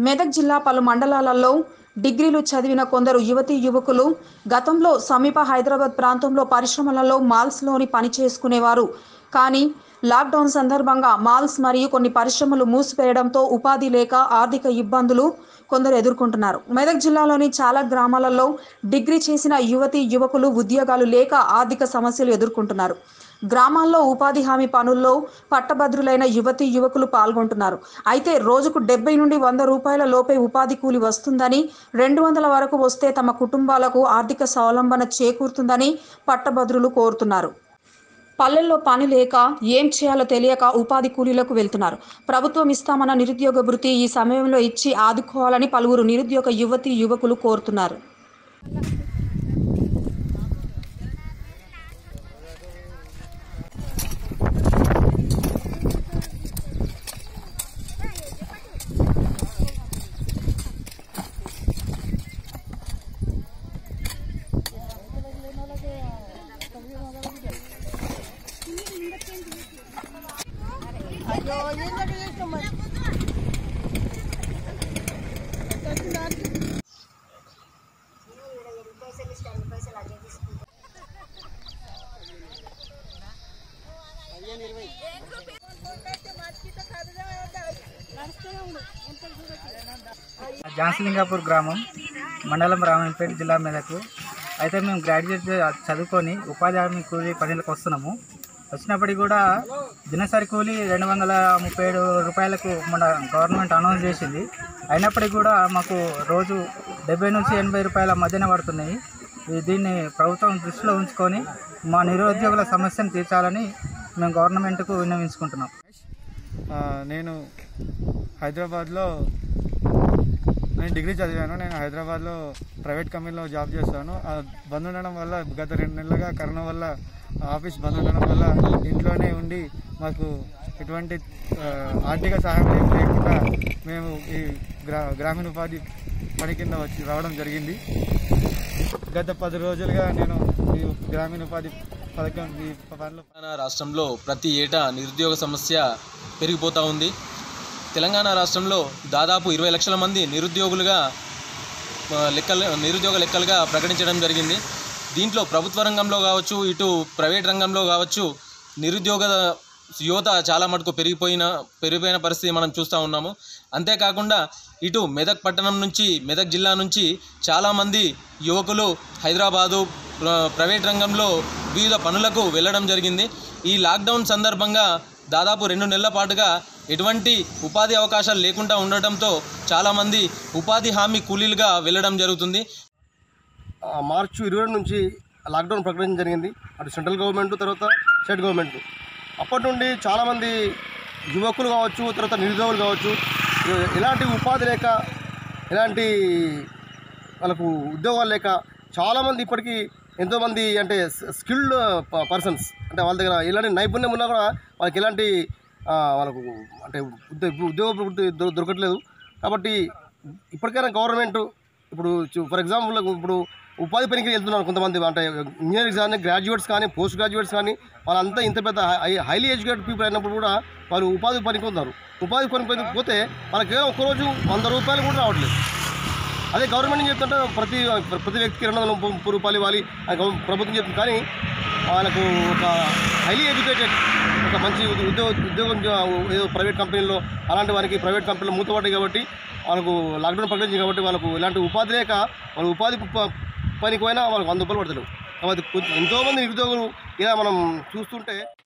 మెదక్ జిల్లా పలు మండలాలలో డిగ్రీలు చదివిన కొందరు యువతీ యువకులు గతంలో సమీప హైదరాబాద్ ప్రాంతంలో పరిశ్రమలలో మాల్స్లోని పని చేసుకునేవారు కానీ లాక్డౌన్ సందర్భంగా మాల్స్ మరియు కొన్ని పరిశ్రమలు మూసివేయడంతో ఉపాధి లేక ఆర్థిక ఇబ్బందులు కొందరు ఎదుర్కొంటున్నారు మెదక్ జిల్లాలోని చాలా గ్రామాలలో డిగ్రీ చేసిన యువతీ యువకులు ఉద్యోగాలు లేక ఆర్థిక సమస్యలు ఎదుర్కొంటున్నారు గ్రామాల్లో ఉపాధి హామీ పనుల్లో పట్టభద్రులైన యువతీ యువకులు పాల్గొంటున్నారు అయితే రోజుకు డెబ్బై నుండి వంద రూపాయల లోపే ఉపాధి కూలి వస్తుందని రెండు వందల వరకు వస్తే తమ కుటుంబాలకు ఆర్థిక స్వావలంబన చేకూరుతుందని పట్టభద్రులు కోరుతున్నారు పల్లెల్లో పని లేక ఏం చేయాలో తెలియక ఉపాధి కూలీలకు వెళ్తున్నారు ప్రభుత్వం ఇస్తామన్న నిరుద్యోగ భృతి ఈ సమయంలో ఇచ్చి ఆదుకోవాలని పలువురు నిరుద్యోగ యువతీ యువకులు కోరుతున్నారు జాన్సలింగాపూర్ గ్రామం మండలం రామంపేట జిల్లా మెదకు అయితే మేము గ్రాడ్యుయేట్ చదువుకొని ఉపాధి హామీ కూలీ పనులకు వస్తున్నాము వచ్చినప్పటికీ కూడా దినసరి కూలీ రెండు వందల ముప్పై ఏడు రూపాయలకు మన గవర్నమెంట్ అనౌన్స్ చేసింది అయినప్పటికీ కూడా మాకు రోజు డెబ్బై నుంచి ఎనభై రూపాయల మధ్యన పడుతున్నాయి ఈ దీన్ని ప్రభుత్వం దృష్టిలో ఉంచుకొని మా నిరుద్యోగుల సమస్యను తీర్చాలని మేము గవర్నమెంట్కు విన్నవించుకుంటున్నాం ఆ, నేను హైదరాబాద్లో నేను డిగ్రీ చదివాను నేను హైదరాబాద్లో ప్రైవేట్ కంపెనీలో జాబ్ చేస్తాను ఆ బంద్ ఉండడం వల్ల గత రెండు నెలలుగా కరోనా వల్ల ఆఫీస్ బంద్ ఉండడం వల్ల ఇంట్లోనే ఉండి మాకు ఎటువంటి ఆ, ఆర్థిక సహాయం ఏం లేకుండా మేము ఈ గ్రా గ్రామీణ ఉపాధి పని కింద వచ్చి రావడం జరిగింది గత పది రోజులుగా నేను ఈ గ్రామీణ ఉపాధి పథకం ఈ పనిలో తెలంగాణ రాష్ట్రంలో ప్రతి ఏటా నిరుద్యోగ సమస్య పెరిగిపోతూ ఉంది తెలంగాణ రాష్ట్రంలో దాదాపు ఇరవై లక్షల మంది నిరుద్యోగులుగా ఆ, లెక్కలు నిరుద్యోగ లెక్కలుగా ప్రకటించడం జరిగింది దీంట్లో ప్రభుత్వ రంగంలో కావచ్చు ఇటు ప్రైవేట్ రంగంలో కావచ్చు నిరుద్యోగ యువత చాలా మటుకు పెరిగిపోయిన పెరిగిపోయిన పరిస్థితి మనం చూస్తూ ఉన్నాము అంతేకాకుండా ఇటు మెదక్ పట్టణం నుంచి మెదక్ జిల్లా నుంచి చాలామంది యువకులు హైదరాబాదు ప్ర- ప్రైవేట్ రంగంలో వివిధ పనులకు వెళ్ళడం జరిగింది ఈ లాక్డౌన్ సందర్భంగా దాదాపు రెండు నెలల పాటుగా ఎటువంటి ఉపాధి అవకాశాలు లేకుండా ఉండటంతో చాలామంది ఉపాధి హామీ కూలీలుగా వెళ్ళడం జరుగుతుంది ఆ, మార్చి ఇరవై రెండు నుంచి లాక్డౌన్ ప్రకటించడం జరిగింది అటు సెంట్రల్ గవర్నమెంట్ తర్వాత స్టేట్ గవర్నమెంట్ అప్పటి నుండి చాలామంది యువకులు కావచ్చు తర్వాత నిరుద్యోగులు కావచ్చు ఎ- ఎలాంటి ఉపాధి లేక ఎలాంటి వాళ్ళకు ఉద్యోగాలు లేక చాలామంది ఇప్పటికీ ఎంతోమంది అంటే స్కిల్డ్ పర్సన్స్ అంటే వాళ్ళ దగ్గర ఎలాంటి నైపుణ్యం ఉన్నా కూడా వాళ్ళకి ఎలాంటి ఆ, వాళ్ళకు అంటే ఉద్యోగ ఉద్యోగ వృత్తి దొ- దొరకట్లేదు కాబట్టి ఇప్పటికైనా గవర్నమెంట్ ఇప్పుడు ఫర్ ఎగ్జాంపుల్ ఇప్పుడు ఉపాధి పనికి వెళ్తున్నారు కొంతమంది అంటే ఇంజనీరింగ్స్ కానీ గ్రాడ్యుయేట్స్ కానీ పోస్ట్ గ్రాడ్యుయేట్స్ కానీ వాళ్ళంతా ఇంత పెద్ద హైలీ ఎడ్యుకేటెడ్ పీపుల్ అయినప్పుడు కూడా వాళ్ళు ఉపాధి పనికి ఉన్నారు ఉపాధి పనికి పనికి పోతే వాళ్ళకి కేవలం ఒక్కరోజు వంద రూపాయలు కూడా రావట్లేదు అదే గవర్నమెంట్ ఏం చెప్తుంటే ప్రతి ప్రతి వ్యక్తికి రెండు వందల ముప్పై రూపాయలు ఇవ్వాలి అని గవ- ప్రభుత్వం చెప్తుంది కానీ వాళ్ళకు ఒక హైలీ ఎడ్యుకేటెడ్ ఒక మంచి ఉద్యోగ ఉద్యోగం చే- ఏదో ప్రైవేట్ కంపెనీలో అలాంటి వారికి ప్రైవేట్ కంపెనీలో మూతపడ్డాయి కాబట్టి వాళ్ళకు లాక్డౌన్ ప్రకటించింది కాబట్టి వాళ్ళకు ఎలాంటి ఉపాధి లేక వాళ్ళు ఉపాధి ప- పనికి పోయినా వాళ్ళకి వంద రూపాయలు పడతారు కాబట్టి కొంచెం ఎంతోమంది నిరుద్యోగులు ఇలా మనం చూస్తుంటే